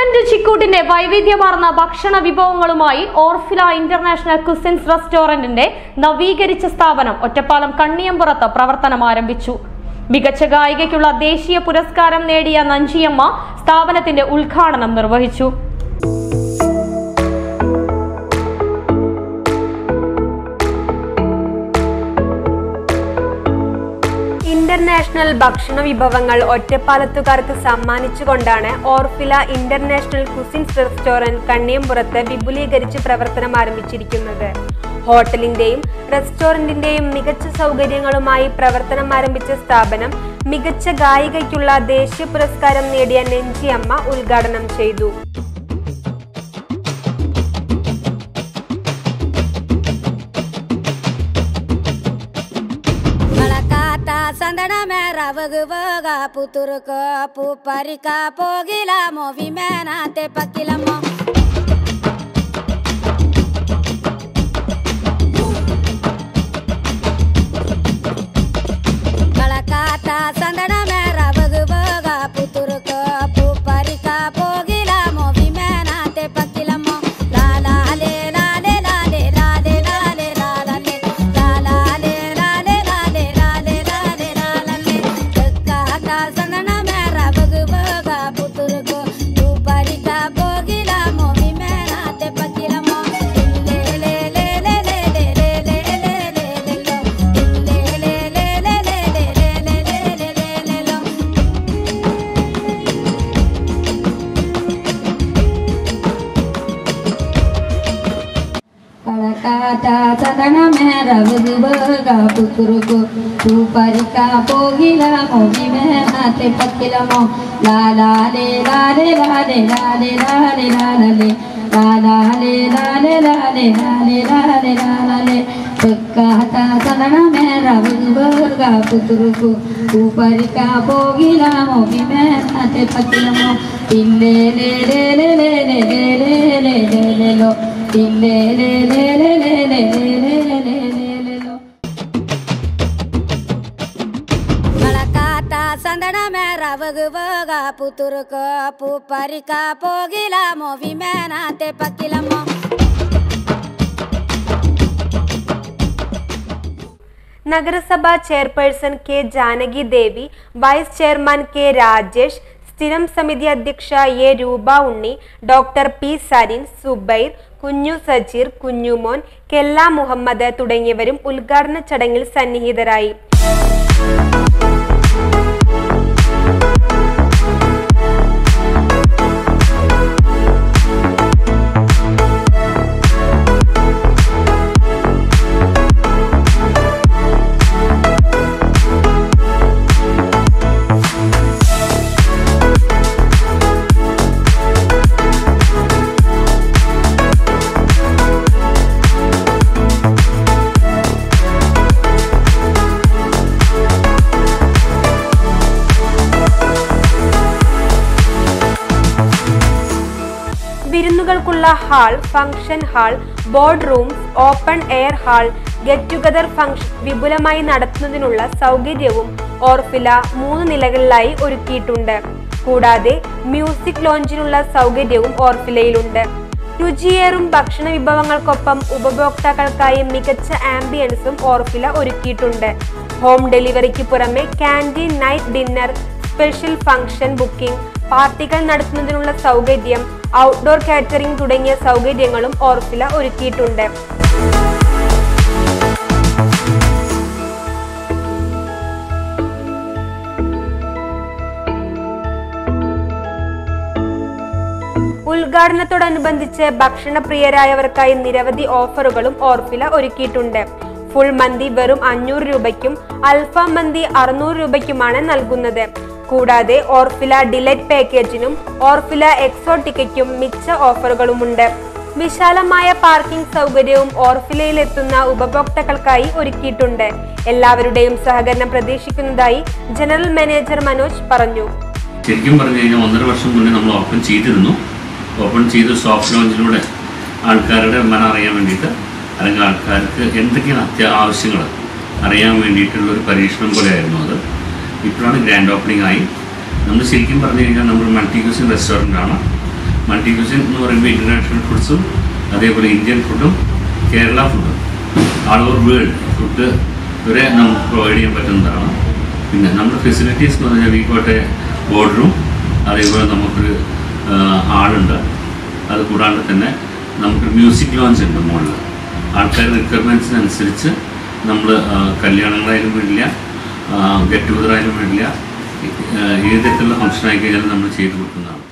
പുത്തൻ രുചിക്കൂട്ടിന്റെ വൈവിധ്യമാർന്ന ഭക്ഷണ വിഭവങ്ങളുമായി ഓർഫില ഇന്റർനാഷണൽ കുസിൻസ് റെസ്റ്റോറന്റിന്റെ നവീകരിച്ച സ്ഥാപനം ഒറ്റപ്പാലം കണ്ണിയമ്പുറത്ത് പ്രവർത്തനം ആരംഭിച്ചു മികച്ച ഗായികയ്ക്കുള്ള ദേശീയ പുരസ്കാരം നേടിയ നഞ്ചിയമ്മ സ്ഥാപനത്തിന്റെ ഉദ്ഘാടനം നിർവഹിച്ചു ഇന്റർനാഷണൽ ഭക്ഷണ വിഭവങ്ങൾ ഒറ്റപ്പാലത്തുകാർക്ക് സമ്മാനിച്ചുകൊണ്ടാണ് ഓർഫില ഇന്റർനാഷണൽ കുസിൻസ് റെസ്റ്റോറന്റ് കണ്ണിയമ്പുറത്ത് വിപുലീകരിച്ച് പ്രവർത്തനം ആരംഭിച്ചിരിക്കുന്നത് ഹോട്ടലിന്റെയും റെസ്റ്റോറന്റിന്റെയും മികച്ച സൗകര്യങ്ങളുമായി പ്രവർത്തനം ആരംഭിച്ച സ്ഥാപനം മികച്ച ഗായികയ്ക്കുള്ള ദേശീയ പുരസ്കാരം നേടിയ നെഞ്ചിയമ്മ ഉദ്ഘാടനം ചെയ്തു ಮಳಕಾತ ಸಂದಣ ಮೇರ ವಗುವಾಗ ಪುತುರುಕ ಪು ಪರಿಕ ಪೋಗಿಲ ಮೋವಿ ಮೇನಾತೆ ಪಕ್ಕಿಲಮ್ಮ ಮಳಕಾತ ಸಂದಣ ಮೇರ ವಗುವಾಗ ಪುತುರುಕ ಪು ಪರಿಕ ಪೋಗಿಲ ಮೋವಿ ಮೇನಾತೆ ಪಕ್ಕಿಲಮ್ಮ ಲಾಲಾಲೆ ಲಾಲೆ ಲಾಲೆ ಲಾಲೆ ಲಾಲೆ ಲಾಲಲೆ ಲಾಲಾಲೆ ಲಾಲೆ ಲಾಲೆ ಲಾಲೆ ಲಾಲೆ ಲಾಲಲೆ ಕಕ್ಕಾಕ ಸಂದಣ ಮೇರ ವಗುವಾಗ ಪುತುರುಕ ಪು ಪರಿಕ ಪೋಗಿಲ ಮೋವಿ ಮೇನಾತೆ ಪಕ್ಕಿಲಮ್ಮ ಲೇ ಲೇ ಲೇ ಲೇ ಲೇ ಲೇ ಲೇ ಲೇ ಲೇ ಲೇ ಲೇ ಲೋ ಲೇ ಲೇ ಲೇ ಲೇ ಲೇ ಲೇ ಲೇ ಲೇ ಲೇ ಲೇ ಲೇ ಲೋ ಕಳಕಾಟ ಸದನ ಮೇರ ಬುದುಬಗ ಪುತುರುಗು ಸೂಪರಿಕ ಪೋಗಿಲ ಮೋಗಿ ಮೇನಾತೆ ಪಕ್ಕಿಲಮೋ ಲಾಲಾಲೆ ಲಾಲೆ ಲಾಲೆ ಲಾಲೆ ಲಾಲೆ ಲಾಲಲೆ ಲಾಲಾಲೆ ಲಾಲೆ ಲಾಲೆ ಲಾಲೆ ಲಾಲೆ ಲಾಲಲೆ ಪಕ್ಕಾಟ ಸದನ ಮೇರ ಬುದುಬಗ ಪುತುರುಗು ಸೂಪರಿಕ ಪೋಗಿಲ ಮೋಗಿ ಮೇನಾತೆ ಪಕ್ಕಿಲಮೋ ಇಲ್ಲೇ ಲೇ ಲೇ ಲೇ ಲೇ ಲೇ ಲೇ ಲೇ ಲೇ ಲೇ ಲೇ ಲೋ ഇല്ലേ ലേ ലേ ലേ ലേ ലേ ലേ ലേ ലേ ലേ ലേ ലോ ಮಳಕಾತ ಸಂದಣ ಮೇರ ವಗುವಾಗ ಪುತುರುಕ ಪು ಪರಿಕ ಪೋಗಿಲ ಮೋವಿ ಮೇನಾತೆ ಪಕ್ಕಿಲಮ್ಮ നഗരസഭാ chairperson K Janaki Devi vice chairman K Rajesh സ്ഥിരം സമിതി അധ്യക്ഷ A Roopa Unni doctor P Sarin Zubair Kunju Sajeer Kunjumon Kella Muhammad തുടങ്ങിയവരും ഉദ്ഘാടന ചടങ്ങിൽ സന്നിഹിതരായി വിരുന്നുകൾക്കുള്ള hall function hall board rooms open air hall get together function വിപുലമായി നടത്തുന്നതിനുള്ള സൗകര്യവും ഓർഫില മൂന്ന് നിലകളിലായി ഒരുക്കിയിട്ടുണ്ട് കൂടാതെ മ്യൂസിക് ലോഞ്ചിനുള്ള സൗകര്യവും ഓർഫിലയിലുണ്ട് രുചിയേറും ഭക്ഷണ വിഭവങ്ങൾക്കൊപ്പം ഉപഭോക്താക്കൾക്കായി മികച്ച ആംബിയൻസും ഓർഫില ഒരുക്കിയിട്ടുണ്ട് ഹോം ഡെലിവറിക്ക് പുറമെ canteen night dinner special function booking പാർട്ടികൾ നടത്തുന്നതിനുള്ള സൗകര്യം ഔട്ട്ഡോർ കാറ്ററിംഗ് തുടങ്ങിയ സൗകര്യങ്ങളും ഓർഫില ഒരുക്കിയിട്ടുണ്ട് ഉദ്ഘാടനത്തോടനുബന്ധിച്ച് ഭക്ഷണപ്രിയരായവർക്കായി നിരവധി ഓഫറുകളും ഓർഫില ഒരുക്കിയിട്ടുണ്ട് ഫുൾ മന്തി വെറും അഞ്ഞൂറ് രൂപയ്ക്കും അൽഫാം മന്തി അറുന്നൂറ് രൂപയ്ക്കുമാണ് നൽകുന്നത് കൂടാതെ ഓർഫില ഡിലൈറ്റ് പാക്കേജിനും ഓർഫില എക്സോട്ടിക്കയ്ക്കും മിച്ച ഓഫറുകളുമുണ്ട് വിശാലമായ പാർക്കിംഗ് സൗകര്യവും ഓർഫിലയിലെത്തുന്ന ഉപഭോക്താക്കൾക്കായി ഒരുക്കിയിട്ടുണ്ട് എല്ലാവരുടെയും സഹകരണം പ്രതീക്ഷിക്കുന്നതായി ജനറൽ മാനേജർ മനോജ് പറഞ്ഞു ശരിക്കും പറഞ്ഞു കഴിഞ്ഞാൽ ഒന്നര വർഷം മുന്നേ നമ്മൾ ഓപ്പൺ ചെയ്തിരുന്നു ഓപ്പൺ ചെയ്ത് സോഫ്റ്റ് ലോഞ്ചിലൂടെ ആൾക്കാരുടെ മനം അറിയാൻ വേണ്ടിയിട്ട് അല്ലെങ്കിൽ ആൾക്കാർക്ക് എന്തൊക്കെയാണ് അത്യാവശ്യങ്ങൾ അറിയാൻ വേണ്ടിയിട്ടുള്ള ഒരു പരീക്ഷണം പോലെയായിരുന്നു അത് ഇപ്പോഴാണ് ഗ്രാൻഡ് ഓപ്പണിംഗ് ആയി നമ്മൾ ശരിക്കും പറഞ്ഞു കഴിഞ്ഞാൽ നമ്മൾ മൾട്ടി ക്യൂസിൻ റെസ്റ്റോറൻ്റ് ആണ് മൾട്ടി ക്യൂസിൻ എന്ന് പറയുമ്പോൾ ഇൻ്റർനാഷണൽ ഫുഡ്സും അതേപോലെ ഇന്ത്യൻ ഫുഡും കേരള ഫുഡും ആൾ ഓവർ വേൾഡ് ഫുഡ് വരെ നമുക്ക് പ്രൊവൈഡ് ചെയ്യാൻ പറ്റുന്നതാണ് പിന്നെ നമ്മുടെ ഫെസിലിറ്റീസ് എന്ന് പറഞ്ഞാൽ വീക്കോട്ടെ ബോർഡറും അതേപോലെ നമുക്കൊരു ഹാളുണ്ട് അത് കൂടാണ്ട് തന്നെ നമുക്ക് മ്യൂസിക് ലോഞ്ച് ഉണ്ട് മുകളിൽ ആൾക്കാരുടെ റിക്വയർമെൻറ്റ്സിനനുസരിച്ച് നമ്മൾ കല്യാണങ്ങളായാലും വേണ്ടില്ല ഗെറ്റ് ടുഗദർ ആയാലും വേണ്ടില്ല ഏത് തരത്തിലുള്ള ഫംഗ്ഷൻ ആയി കഴിഞ്ഞാലും നമ്മൾ ചെയ്ത് കൊടുക്കുന്നതാണ്